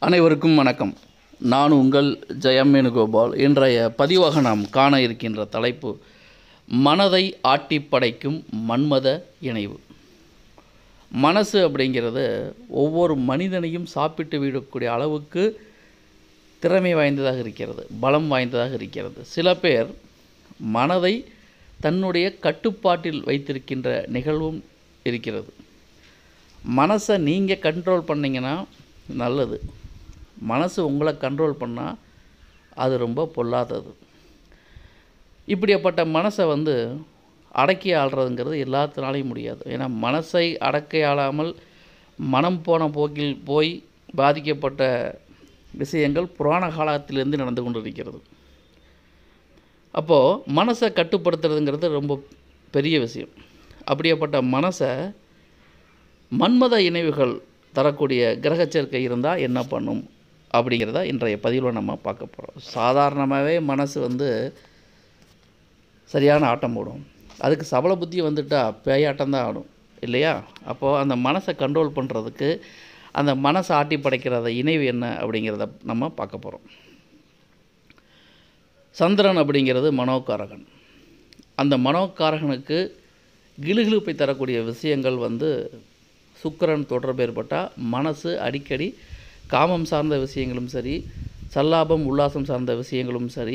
அனைவருக்கும் வணக்கம் நான் உங்கள் ஜெயம் வேணுகோபால் இன்றைய பதிவாக நாம் காண இருக்கின்ற தலைப்பு மனதை ஆட்டி படைக்கும் மன்மத இணைவு மனசு அப்படிங்கிறது ஒவ்வொரு மனிதனையும் சாப்பிட்டு விடக்கூடிய அளவுக்கு திறமை வாய்ந்ததாக இருக்கிறது பலம் வாய்ந்ததாக இருக்கிறது சில பேர் மனதை தன்னுடைய கட்டுப்பாட்டில் வைத்திருக்கின்ற நிகழ்வும் இருக்கிறது மனசை நீங்கள் கண்ட்ரோல் பண்ணிங்கன்னா நல்லது மனசு உங்களை கண்ட்ரோல் பண்ணால் அது ரொம்ப பொல்லாதது இப்படிப்பட்ட மனசை வந்து அடக்கி ஆள்றதுங்கிறது எல்லாத்தினாலையும் முடியாது ஏன்னா மனசை அடக்கி ஆளாமல் மனம் போன போக்கில் போய் பாதிக்கப்பட்ட விஷயங்கள் புராண காலத்திலிருந்து நடந்து கொண்டு இருக்கிறது அப்போது மனசை கட்டுப்படுத்துறதுங்கிறது ரொம்ப பெரிய விஷயம் அப்படியேப்பட்ட மனசை மன்மத இணைவுகள் தரக்கூடிய கிரக சேர்க்கை இருந்தால் என்ன பண்ணும் அப்படிங்கிறத இன்றைய பதிவில் நம்ம பார்க்க போகிறோம் சாதாரணமாகவே மனசு வந்து சரியான ஆட்டம் போடும் அதுக்கு சபல புத்தி வந்துட்டால் பேயாட்டம் தான் ஆடும் இல்லையா அப்போது அந்த மனசை கண்ட்ரோல் பண்ணுறதுக்கு அந்த மனசை ஆட்டி படைக்கிறத இணைவு என்ன அப்படிங்கிறத நம்ம பார்க்க போகிறோம் சந்திரன் அப்படிங்கிறது மனோகாரகன் அந்த மனோகாரகனுக்கு கிளுகிழுப்பை தரக்கூடிய விஷயங்கள் வந்து சுக்கிரன் தொடர்பு ஏற்பட்டால் மனசு அடிக்கடி காமம் சார்ந்த விஷயங்களும் சரி சல்லாபம் உல்லாசம் சார்ந்த விஷயங்களும் சரி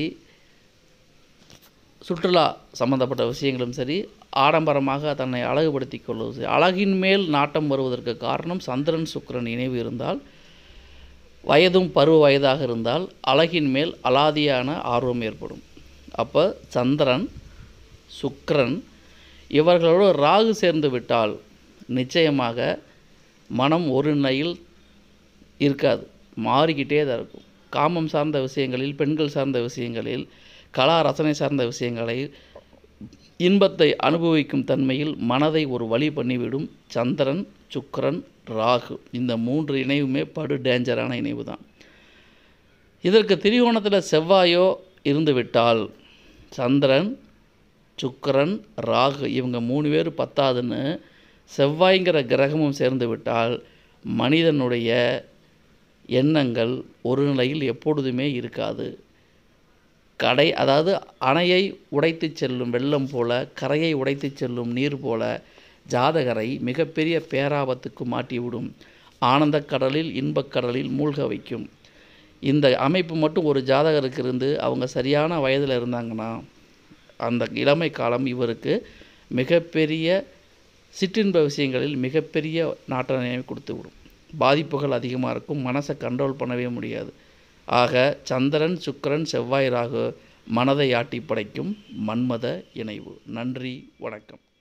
சுற்றுலா சம்பந்தப்பட்ட விஷயங்களும் சரி ஆடம்பரமாக தன்னை அழகுபடுத்தி கொள்வது சரி அழகின் மேல் நாட்டம் வருவதற்கு காரணம் சந்திரன் சுக்கிரன் இணைவு இருந்தால் வயதும் பருவ வயதாக இருந்தால் அழகின் மேல் அலாதியான ஆர்வம் ஏற்படும் அப்போ சந்திரன் சுக்கிரன் இவர்களோடு ராகு சேர்ந்து விட்டால் நிச்சயமாக மனம் ஒரு நிலையில் இருக்காது மாறிக்கிட்டே தான் இருக்கும் காமம் சார்ந்த விஷயங்களில் பெண்கள் சார்ந்த விஷயங்களில் கலா ரசனை சார்ந்த விஷயங்களை இன்பத்தை அனுபவிக்கும் தன்மையில் மனதை ஒரு வழி பண்ணிவிடும் சந்திரன் சுக்கிரன் ராகு இந்த மூன்று இணைவுமே படு டேஞ்சரான இணைவு தான் இதற்கு திரிகோணத்தில் செவ்வாயோ இருந்துவிட்டால் சந்திரன் சுக்கிரன் ராகு இவங்க மூணு பேர் பத்தாதுன்னு செவ்வாய்ங்கிற கிரகமும் சேர்ந்து விட்டால் மனிதனுடைய எண்ணங்கள் ஒரு நிலையில் எப்பொழுதுமே இருக்காது கடை அதாவது அணையை உடைத்து செல்லும் வெள்ளம் போல கரையை உடைத்து செல்லும் நீர் போல ஜாதகரை மிகப்பெரிய பேராபத்துக்கு மாட்டிவிடும் ஆனந்தக் கடலில் இன்பக் கடலில் மூழ்க வைக்கும் இந்த அமைப்பு மட்டும் ஒரு ஜாதகருக்கு இருந்து அவங்க சரியான வயதில் இருந்தாங்கன்னா அந்த இளமை காலம் இவருக்கு மிகப்பெரிய சிற்றின்ப விஷயங்களில் மிகப்பெரிய நாட்ட நினைவு கொடுத்து விடும் பாதிப்புகள் அதிகமாக இருக்கும் மனசை கண்ட்ரோல் பண்ணவே முடியாது ஆக சந்திரன் சுக்கிரன் செவ்வாய் ராகு மனதை ஆட்டி படைக்கும் மன்மத இணைவு நன்றி வணக்கம்